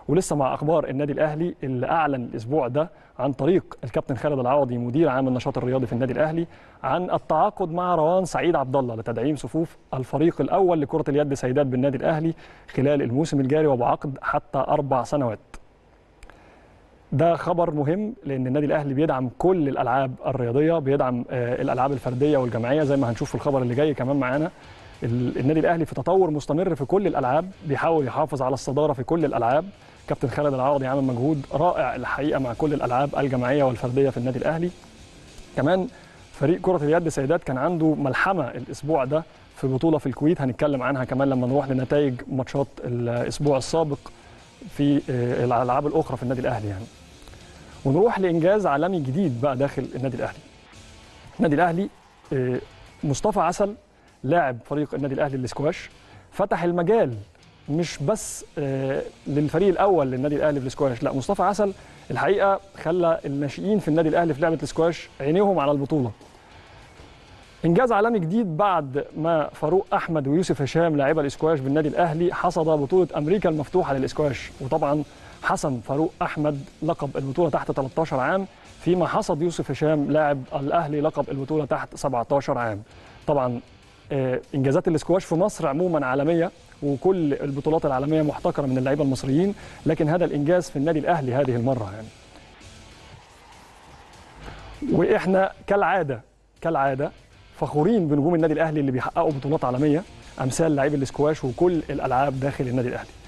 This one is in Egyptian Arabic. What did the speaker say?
ولسه مع اخبار النادي الاهلي اللي اعلن الاسبوع ده عن طريق الكابتن خالد العوضي مدير عام النشاط الرياضي في النادي الاهلي عن التعاقد مع روان سعيد عبد الله لتدعيم صفوف الفريق الاول لكره اليد سيدات بالنادي الاهلي خلال الموسم الجاري وبعقد حتى اربع سنوات. ده خبر مهم لان النادي الاهلي بيدعم كل الالعاب الرياضيه بيدعم آه، الالعاب الفرديه والجماعيه زي ما هنشوف في الخبر اللي جاي كمان معانا ال- النادي الاهلي في تطور مستمر في كل الالعاب بيحاول يحافظ على الصداره في كل الالعاب كابتن خالد العوضي عامل مجهود رائع الحقيقه مع كل الالعاب الجماعيه والفرديه في النادي الاهلي كمان فريق كره اليد سيدات كان عنده ملحمه الاسبوع ده في بطوله في الكويت هنتكلم عنها كمان لما نروح لنتائج ماتشات الاسبوع السابق في آه، الالعاب الاخرى في النادي الاهلي يعني ونروح لانجاز عالمي جديد بقى داخل النادي الاهلي النادي الاهلي آه، مصطفى عسل لاعب فريق النادي الاهلي الاسكواش فتح المجال مش بس آه، للفريق الاول للنادي الاهلي في الاسكواش لا مصطفى عسل الحقيقه خلى الناشئين في النادي الاهلي في لعبه الاسكواش عينيهم على البطوله انجاز عالمي جديد بعد ما فاروق احمد ويوسف هشام لاعبا الاسكواش بالنادي الاهلي حصد بطوله امريكا المفتوحه للاسكواش وطبعا حسم فاروق احمد لقب البطوله تحت 13 عام فيما حصد يوسف هشام لاعب الاهلي لقب البطوله تحت 17 عام طبعا آه، انجازات الاسكواش في مصر عموما عالميه وكل البطولات العالميه محتكره من اللعيبه المصريين لكن هذا الانجاز في النادي الاهلي هذه المره يعني واحنا كالعاده كالعاده فخورين بنجوم النادي الاهلي اللي بيحققوا بطولات عالميه امثال لاعبي الاسكواش وكل الالعاب داخل النادي الاهلي